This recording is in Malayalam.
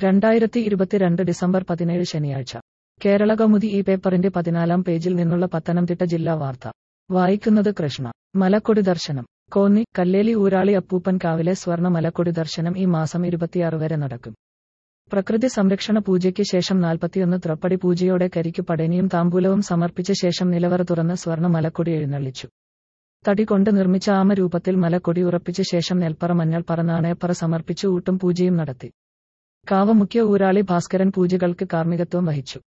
രണ്ടായിരത്തി ഇരുപത്തിരണ്ട് ഡിസംബർ പതിനേഴ് ശനിയാഴ്ച കേരള കൗമുദി ഈ പേപ്പറിന്റെ പതിനാലാം പേജിൽ നിന്നുള്ള പത്തനംതിട്ട ജില്ലാ വാർത്ത വായിക്കുന്നത് കൃഷ്ണ മലക്കൊടി ദർശനം കോന്നി കല്ലേലി ഊരാളി അപ്പൂപ്പൻ കാവിലെ സ്വർണ്ണ മലക്കൊടി ദർശനം ഈ മാസം ഇരുപത്തിയാറ് വരെ നടക്കും പ്രകൃതി സംരക്ഷണ പൂജയ്ക്ക് ശേഷം നാൽപ്പത്തിയൊന്ന് ത്രപ്പടി പൂജയോടെ കരിക്കു പടനിയും താമ്പൂലവും സമർപ്പിച്ച ശേഷം നിലവറ തുറന്ന് സ്വർണ്ണ മലക്കൊടി എഴുന്നള്ളിച്ചു തടി കൊണ്ട് നിർമ്മിച്ച ആമരൂപത്തിൽ മലക്കൊടി ഉറപ്പിച്ച ശേഷം നെൽപ്പറ മഞ്ഞൾ പറ നാണയപ്പറ സമർപ്പിച്ച് ഊട്ടും പൂജയും നടത്തി കാവ് മുഖ്യ ഊരാളി ഭാസ്കരൻ പൂജകൾക്ക് കാർമ്മികത്വം വഹിച്ചു